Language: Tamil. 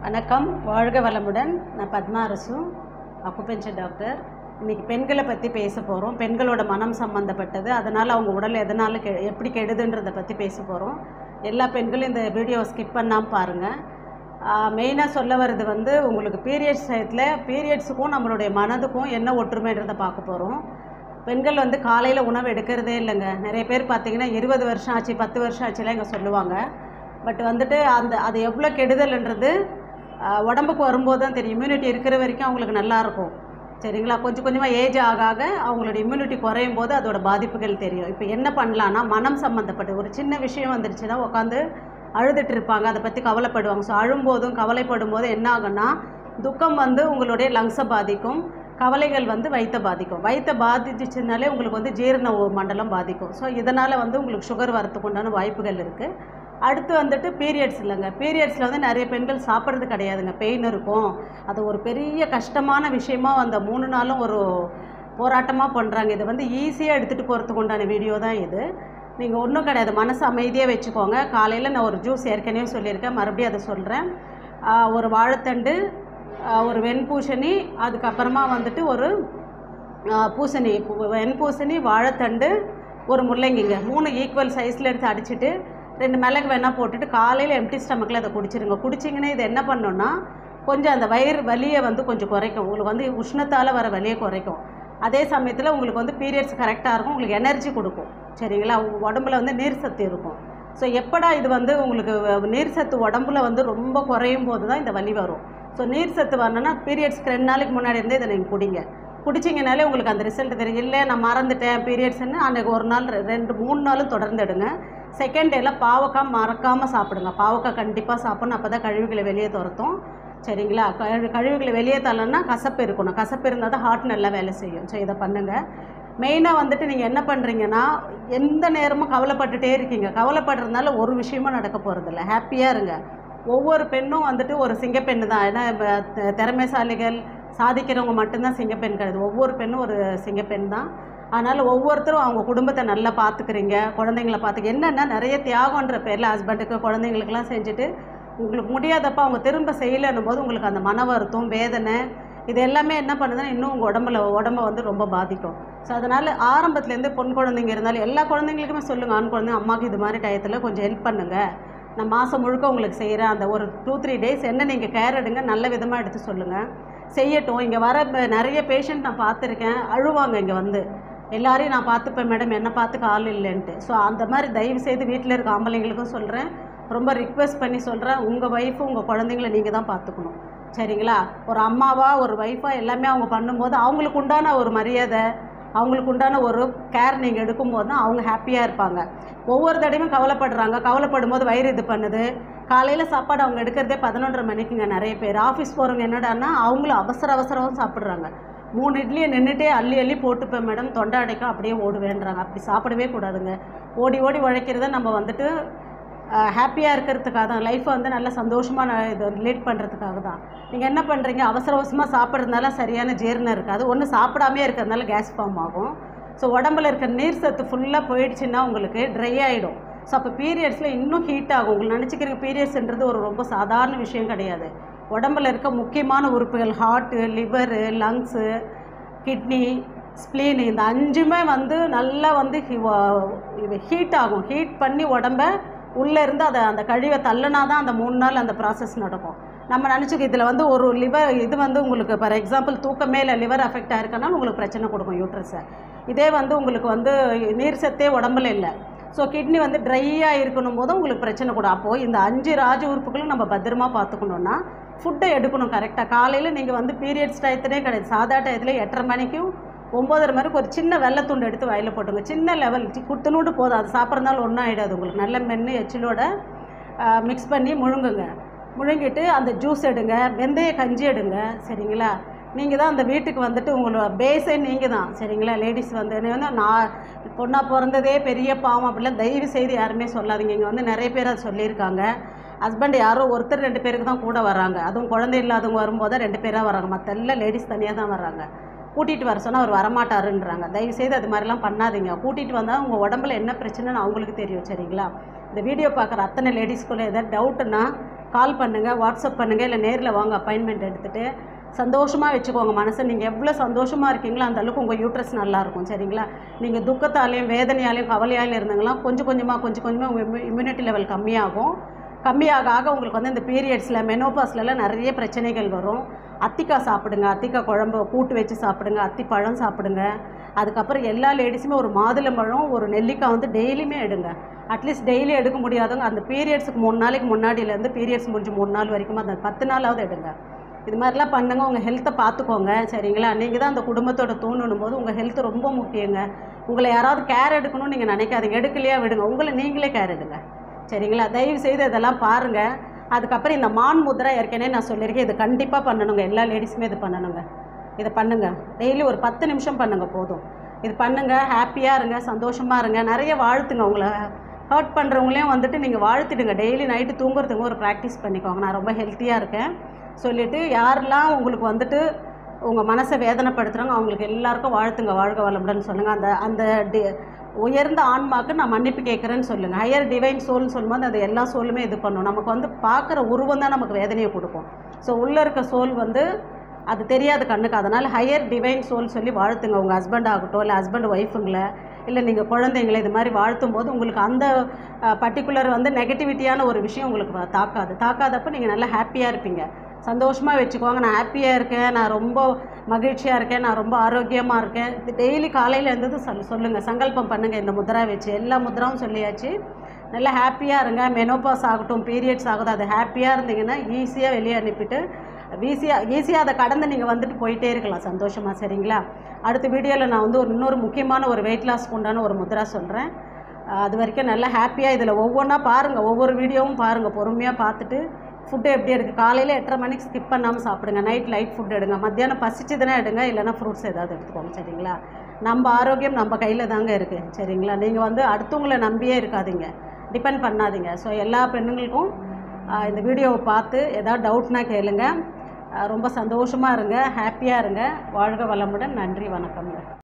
வணக்கம் வாழ்க வளமுடன் நான் பத்மா அரசு அக்குபென்ஷன் டாக்டர் இன்றைக்கி பெண்களை பற்றி பேச போகிறோம் பெண்களோட மனம் சம்மந்தப்பட்டது அதனால் அவங்க உடல் எதனால் கெ எப்படி கெடுதுன்றதை பற்றி பேச போகிறோம் எல்லா பெண்களும் இந்த வீடியோவை ஸ்கிப் பண்ணாமல் பாருங்கள் மெயினாக சொல்ல வர்றது வந்து உங்களுக்கு பீரியட்ஸ் டயத்தில் பீரியட்ஸுக்கும் நம்மளுடைய மனதுக்கும் என்ன ஒற்றுமைன்றதை பார்க்க போகிறோம் பெண்கள் வந்து காலையில் உணவு எடுக்கிறதே இல்லைங்க நிறைய பேர் பார்த்தீங்கன்னா இருபது வருஷம் ஆச்சு பத்து வருஷம் ஆச்சுலாம் இங்கே சொல்லுவாங்க பட் வந்துட்டு அந்த அது எவ்வளோ கெடுதல்ன்றது ஆஹ், உடம்புக்கு வரும்போது தான் தெரியும் இம்யூனிட்டி இருக்கிற வரைக்கும் அவங்களுக்கு நல்லா இருக்கும் சரிங்களா கொஞ்சம் கொஞ்சமாக ஏஜ் ஆக ஆக அவங்களோட இம்யூனிட்டி குறையும் போது அதோட பாதிப்புகள் தெரியும் இப்போ என்ன பண்ணலான்னா மனம் சம்மந்தப்பட்ட ஒரு சின்ன விஷயம் வந்துருச்சுன்னா உட்காந்து அழுதுட்டு இருப்பாங்க அதை பற்றி கவலைப்படுவாங்க ஸோ அழும்போதும் கவலைப்படும் போது என்ன ஆகும்னா துக்கம் வந்து உங்களுடைய லங்ஸை பாதிக்கும் கவலைகள் வந்து வயிற்றை பாதிக்கும் வயிற்றை பாதிச்சுனாலே உங்களுக்கு வந்து ஜீரண ஓ- மண்டலம் பாதிக்கும் ஸோ இதனால் வந்து உங்களுக்கு சுகர் வரத்துக்கு உண்டான வாய்ப்புகள் இருக்குது அடுத்து வந்துட்டு பீரியட்ஸ் இல்லைங்க பீரியட்ஸில் வந்து நிறைய பெண்கள் சாப்பிட்றது கிடையாதுங்க பெயின் இருக்கும் அது ஒரு பெரிய கஷ்டமான விஷயமா அந்த மூணு நாளும் ஒரு போராட்டமாக பண்ணுறாங்க இதை வந்து ஈஸியாக எடுத்துகிட்டு போகிறதுக்கு உண்டான வீடியோ தான் இது நீங்கள் ஒன்றும் கிடையாது மனசு அமைதியாக வச்சுக்கோங்க காலையில் நான் ஒரு ஜூஸ் ஏற்கனவே சொல்லியிருக்கேன் மறுபடியும் அதை சொல்கிறேன் ஒரு வாழைத்தண்டு ஆஹ் ஒரு வெண்பூசணி அதுக்கப்புறமா வந்துட்டு ஒரு ஆஹ் பூசணி பூ- வெண்பூசணி வாழைத்தண்டு ஒரு முள்ளங்கிங்க மூணு ஈக்குவல் சைஸில் எடுத்து அடிச்சிட்டு ரெண்டு மிளகு வேணால் போட்டுட்டு காலையில் எம்டி ஸ்டமக்கில் அதை குடிச்சிருங்க குடிச்சிங்கன்னா இது என்ன பண்ணணும்னா கொஞ்சம் அந்த வயிறு வலியை வந்து கொஞ்சம் குறைக்கும் உங்களுக்கு வந்து உஷ்ணத்தால் வர வலியை குறைக்கும் அதே சமயத்தில் உங்களுக்கு வந்து பீரியட்ஸ் கரெக்டாக இருக்கும் உங்களுக்கு எனர்ஜி கொடுக்கும் சரிங்களா உங்க உடம்புல வந்து நீர் சத்து இருக்கும் ஸோ எப்படா இது வந்து உங்களுக்கு வ- நீர் சத்து உடம்புல வந்து ரொம்ப குறையும் போது தான் இந்த வலி வரும் ஸோ நீர் சத்து வரணும்னா பீரியட்ஸ்க்கு ரெண்டு நாளைக்கு முன்னாடி இருந்தே இதை நீங்கள் குடிங்க குடிச்சிங்கனாலே உங்களுக்கு அந்த ரிசல்ட் தெரியும் இல்லை நான் மறந்துட்டேன் பீரியட்ஸ்னு அன்றைக்கி ஒரு நாள் ரெ- ரெண்டு மூணு நாளும் தொடர்ந்து எடுங்க செகண்ட் டேயில் பாவக்காய் மறக்காமல் சாப்பிடுங்க பாவக்காய் கண்டிப்பாக சாப்பிடணும் அப்போ தான் கழிவுகளை வெளியே துரத்தும் சரிங்களா கழு கழிவுகளை வெளியே தள்ளனா கசப்பு இருக்கணும் கசப்பு இருந்தால் தான் ஹார்ட் நல்லா வேலை செய்யும் ஸோ இதை பண்ணுங்கள் மெயினாக வந்துட்டு நீங்கள் என்ன பண்ணுறீங்கன்னா எந்த நேரமும் கவலைப்பட்டுட்டே இருக்கீங்க கவலைப்படுறதுனால ஒரு விஷயமும் நடக்க போகிறதில்ல ஹாப்பியாக இருங்க ஒவ்வொரு பெண்ணும் வந்துட்டு ஒரு சிங்கப்பெண்ணு தான் ஏன்னா இப்ப த- திறமைசாலிகள் சாதிக்கிறவங்க மட்டும்தான் சிங்கப்பெண் கிடையாது ஒவ்வொரு பெண்ணும் ஒரு சிங்கப்பெண் தான் அதனால் ஒவ்வொருத்தரும் அவங்க குடும்பத்தை நல்லா பார்த்துக்கிறீங்க குழந்தைங்கள பார்த்துக்க என்னென்னா நிறைய தியாகன்ற பேரில் ஹஸ்பண்டுக்கு குழந்தைங்களுக்கெல்லாம் செஞ்சுட்டு உங்களுக்கு முடியாதப்ப அவங்க திரும்ப செய்யலைன்னும் போது உங்களுக்கு அந்த மன வருத்தம் வேதனை இது எல்லாமே என்ன பண்ணுதுன்னா இன்னும் உங்கள் உடம்புல உடம்ப வந்து ரொம்ப பாதிக்கும் ஸோ அதனால் ஆரம்பத்துலேருந்து பொன் குழந்தைங்க இருந்தாலும் எல்லா குழந்தைங்களுக்குமே சொல்லுங்கள் ஆண் குழந்தைங்க அம்மாவுக்கு இது மாதிரி டயத்தில் கொஞ்சம் ஹெல்ப் பண்ணுங்கள் நான் மாதம் முழுக்க உங்களுக்கு செய்கிறேன் அந்த ஒரு டூ த்ரீ டேஸ் என்ன நீங்கள் கேர் எடுங்க நல்ல விதமாக எடுத்து சொல்லுங்கள் செய்யட்டும் இங்கே வர ப- நிறைய பேஷண்ட் நான் பார்த்துருக்கேன் அழுவாங்க இங்கே வந்து எல்லாரையும் நான் பார்த்துப்பேன் மேடம் என்ன பார்த்துக்க ஆள் இல்லைன்ட்டு ஸோ அந்த மாதிரி தயவு செய்து வீட்டில் இருக்க ஆம்பளைங்களுக்கும் சொல்கிறேன் ரொம்ப ரிக்வெஸ்ட் பண்ணி சொல்கிறேன் உங்கள் ஒய்ஃபு உங்கள் குழந்தைங்கள நீங்கள் தான் பார்த்துக்கணும் சரிங்களா ஒரு அம்மாவா ஒரு ஒய்ஃபாக எல்லாமே அவங்க பண்ணும்போது அவங்களுக்கு உண்டான ஒரு மரியாதை அவங்களுக்கு உண்டான ஒரு கேர் நீங்கள் எடுக்கும்போது தான் அவங்க ஹாப்பியாக இருப்பாங்க ஒவ்வொரு தடவையும் கவலைப்படுறாங்க கவலைப்படும் போது வயிறு இது பண்ணுது காலையில் சாப்பாடு அவங்க எடுக்கிறதே பதினொன்றரை மணிக்குங்க நிறைய பேர் ஆஃபீஸ் போகிறவங்க என்னடான்னா அவங்களும் அவசர அவசரமாக சாப்பிட்றாங்க மூணு இட்லியை நின்றுட்டே அள்ளி அள்ளி போட்டுப்பேன் மேடம் தொண்டை அடைக்கும் அப்படியே ஓடுவேன்றாங்க அப்படி சாப்பிடவே கூடாதுங்க ஓடி ஓடி உழைக்கிறத நம்ம வந்துட்டு ஹாப்பியாக இருக்கிறதுக்காக தான் லைஃப்பை வந்து நல்ல சந்தோஷமாக நான் இது ரிலேட் பண்ணுறதுக்காக தான் நீங்கள் என்ன பண்ணுறீங்க அவசர அவசரமாக சாப்பிட்றதுனால சரியான ஜீரணம் இருக்காது ஒன்று சாப்பிடாமே இருக்கிறதுனால கேஸ் ஃபார்ம் ஆகும் ஸோ உடம்புல இருக்க நீர் சத்து ஃபுல்லாக போயிடுச்சுன்னா உங்களுக்கு ட்ரை ஆகிடும் ஸோ அப்போ பீரியட்ஸில் இன்னும் ஹீட் ஆகும் உங்களுக்கு நினச்சிக்கிறீங்க பீரியட்ஸ்ன்றது ஒரு ரொம்ப சாதாரண விஷயம் கிடையாது உடம்புல இருக்க முக்கியமான உறுப்புகள் heart liver lungs kidney spleen இந்த அஞ்சுமே வந்து நல்லா வந்து ஹீட் ஆகும் ஹீட் பண்ணி உடம்ப உள்ளே இருந்து அதை அந்த கழிவை தள்ளுனா தான் அந்த மூணு நாள் அந்த ப்ராசஸ் நடக்கும் நம்ம நினச்சிக்க இதில் வந்து ஒரு லிவர் இது வந்து உங்களுக்கு ஃபார் எக்ஸாம்பிள் தூக்கமே இல்லை லிவர் அஃபெக்ட் ஆயிருக்கனால உங்களுக்கு பிரச்சனை கொடுக்கும் யூட்ரஸை இதே வந்து உங்களுக்கு வந்து நீர் சத்தே உடம்புல இல்லை ஸோ கிட்னி வந்து ட்ரையாக இருக்கணும் போது உங்களுக்கு பிரச்சனை கூட அப்போது இந்த அஞ்சு ராஜ உறுப்புகளும் நம்ம பத்திரமா பார்த்துக்கணுன்னா ஃபுட்டை எடுக்கணும் கரெக்டாக காலையில் நீங்கள் வந்து பீரியட்ஸ் டயத்திலே கிடையாது சாதா டயத்தில் எட்டரை மணிக்கும் ஒம்போதரை மணிக்கு ஒரு சின்ன வெள்ளைத்துண்டு எடுத்து வாயில் போட்டுங்க சின்ன லெவல் குத்துனூண்டு போதும் அது சாப்பிட்றதுனால ஒன்றும் ஆகிடாது உங்களுக்கு நல்ல மென்று எச்சிலோட மிக்ஸ் பண்ணி முழுங்குங்க முழுங்கிட்டு அந்த ஜூஸ் எடுங்க வெந்தய கஞ்சி எடுங்க சரிங்களா நீங்கள் தான் அந்த வீட்டுக்கு வந்துட்டு உங்களோட பேஸே நீங்கள் தான் சரிங்களா லேடிஸ் வந்து என்னை வந்து நான் பொண்ணாக பிறந்ததே பெரிய பாவம் அப்படிலாம் தயவு செய்து யாருமே சொல்லாதீங்க இங்கே வந்து நிறைய பேர் அது சொல்லியிருக்காங்க ஹஸ்பண்ட் யாரோ ஒருத்தர் ரெண்டு பேருக்கு தான் கூட வராங்க அதுவும் குழந்தை இல்லாதவங்க வரும்போது ரெண்டு பேராக வராங்க மற்ற எல்லாம் லேடிஸ் தனியாக தான் வராங்க கூட்டிகிட்டு வர சொன்னால் அவர் வரமாட்டாருன்றாங்க தயவுசெய்து அது மாதிரிலாம் பண்ணாதீங்க கூட்டிகிட்டு வந்தால் உங்கள் உடம்புல என்ன பிரச்சனைன்னு அவங்களுக்கு தெரியும் சரிங்களா இந்த வீடியோ பார்க்குற அத்தனை லேடிஸ்குள்ளே ஏதாவது டவுட்டுன்னா கால் பண்ணுங்கள் வாட்ஸ்அப் பண்ணுங்கள் இல்லை நேரில் வாங்க அப்பாயின்மெண்ட் எடுத்துகிட்டு சந்தோஷமாக வச்சுக்கோங்க மனசை நீங்கள் எவ்வளோ சந்தோஷமாக இருக்கீங்களோ அந்த அளவுக்கு உங்கள் யூட்ரஸ் நல்லாயிருக்கும் சரிங்களா நீங்கள் துக்கத்தாலையும் வேதனையாலையும் கவலையாலையும் இருந்தீங்களா கொஞ்சம் கொஞ்சமாக கொஞ்சம் கொஞ்சமாக உங்கள் இம்யூனிட்டி லெவல் கம்மியாகும் கம்மியாக ஆக உங்களுக்கு வந்து இந்த பீரியட்ஸில் மெனோபாஸ்லலாம் நிறைய பிரச்சனைகள் வரும் அத்திக்காய் சாப்பிடுங்க அத்திக்காய் குழம்பு கூட்டு வச்சு சாப்பிடுங்க அத்திப்பழம் சாப்பிடுங்க அதுக்கப்புறம் எல்லா லேடிஸுமே ஒரு மாதுளம்பழம் ஒரு நெல்லிக்காய் வந்து டெய்லியுமே எடுங்க அட்லீஸ்ட் டெய்லி எடுக்க முடியாதவங்க அந்த பீரியட்ஸுக்கு மூணு நாளைக்கு முன்னாடியிலேருந்து பீரியட்ஸ் முடிஞ்சு மூணு நாள் வரைக்கும் அந்த பத்து நாளாவது எடுங்க இது மாதிரிலாம் பண்ணுங்க உங்கள் ஹெல்த்தை பார்த்துக்கோங்க சரிங்களா நீங்கள் தான் அந்த குடும்பத்தோட தூணணும் போது உங்கள் ஹெல்த் ரொம்ப முக்கியங்க உங்களை யாராவது கேர் எடுக்கணும்னு நீங்கள் நினைக்காதீங்க எடுக்கலையா விடுங்க உங்களை நீங்களே கேர் எடுங்க சரிங்களா தயவு செய்து இதெல்லாம் பாருங்கள் அதுக்கப்புறம் இந்த மான் முத்ரா ஏற்கனவே நான் சொல்லியிருக்கேன் இது கண்டிப்பாக பண்ணணுங்க எல்லா லேடிஸுமே இது பண்ணணுங்க இதை பண்ணுங்க டெய்லி ஒரு பத்து நிமிஷம் பண்ணுங்க போதும் இது பண்ணுங்க ஹாப்பியாக இருங்க சந்தோஷமாக இருங்க நிறைய வாழ்த்துங்க உங்களை ஹர்ட் பண்ணுறவங்களையும் வந்துட்டு நீங்கள் வாழ்த்திடுங்க டெய்லி நைட்டு தூங்குறதுக்கு ஒரு ப்ராக்டிஸ் பண்ணிக்கோங்க நான் ரொம்ப ஹெல்த்தியாக இருக்கேன் சொல்லிவிட்டு யாரெல்லாம் உங்களுக்கு வந்துட்டு உங்கள் மனசை வேதனைப்படுத்துகிறாங்க அவங்களுக்கு எல்லாருக்கும் வாழ்த்துங்க வாழ்க வளமுடன் சொல்லுங்கள் அந்த அந்த டி உயர்ந்த ஆன்மாக்கு நான் மன்னிப்பு கேட்குறேன்னு சொல்லுங்கள் ஹையர் டிவைன் சோல்னு சொல்லும்போது அது எல்லா சோலுமே இது பண்ணும் நமக்கு வந்து பார்க்குற உருவம் தான் நமக்கு வேதனையை கொடுக்கும் ஸோ உள்ளே இருக்க சோல் வந்து அது தெரியாது கண்ணுக்கு அதனால் ஹையர் டிவைன் சோல் சொல்லி வாழ்த்துங்க உங்கள் ஹஸ்பண்ட் ஆகட்டும் இல்லை ஹஸ்பண்ட் ஒய்ஃபுங்களை இல்லை நீங்கள் குழந்தைங்களை இது மாதிரி வாழ்த்தும் போது உங்களுக்கு அந்த பர்டிகுலர் வந்து நெகட்டிவிட்டியான ஒரு விஷயம் உங்களுக்கு வ- தாக்காது தாக்காதப்போ நீங்கள் நல்லா ஹாப்பியாக இருப்பீங்க சந்தோஷமாக வச்சுக்கோங்க நான் ஹாப்பியாக இருக்கேன் நான் ரொம்ப மகிழ்ச்சியாக இருக்கேன் நான் ரொம்ப ஆரோக்கியமாக இருக்கேன் இது டெய்லி காலையில் இருந்தது சொல் சொல்லுங்கள் சங்கல்பம் பண்ணுங்கள் இந்த முத்ரா வச்சு எல்லா முத்ராவும் சொல்லியாச்சு நல்லா ஹாப்பியாக இருங்க மெனோபாஸ் ஆகட்டும் பீரியட்ஸ் ஆகட்டும் அது ஹாப்பியாக இருந்தீங்கன்னா ஈஸியாக வெளியே அனுப்பிட்டு ஈஸியாக ஈஸியாக அதை கடந்து நீங்கள் வந்துட்டு போயிட்டே இருக்கலாம் சந்தோஷமாக சரிங்களா அடுத்த வீடியோவில் நான் வந்து ஒரு இன்னொரு முக்கியமான ஒரு வெயிட் லாஸ்க்கு உண்டான ஒரு முத்ரா சொல்கிறேன் அது வரைக்கும் நல்லா ஹாப்பியாக இதில் ஒவ்வொன்றா பாருங்கள் ஒவ்வொரு வீடியோவும் பாருங்கள் பொறுமையாக பார்த்துட்டு ஃபுட்டு எப்படி இருக்குது காலையில் எட்டரை மணிக்கு ஸ்கிப் பண்ணாமல் சாப்பிடுங்க நைட் லைட் ஃபுட் எடுங்க மத்தியானம் பசிச்சுதுன்னா எடுங்க இல்லைன்னா ஃப்ரூட்ஸ் ஏதாவது எடுத்துக்கோங்க சரிங்களா நம்ம ஆரோக்கியம் நம்ம கையில் தாங்க இருக்குது சரிங்களா நீங்கள் வந்து அடுத்தவங்களை நம்பியே இருக்காதீங்க டிபெண்ட் பண்ணாதீங்க ஸோ எல்லா பெண்ணுங்களுக்கும் ஆஹ், இந்த வீடியோவை பார்த்து ஏதாவது டவுட்னா கேளுங்க ஆஹ், ரொம்ப சந்தோஷமாக இருங்க ஹாப்பியாக இருங்க வாழ்க வளமுடன் நன்றி வணக்கம்ங்க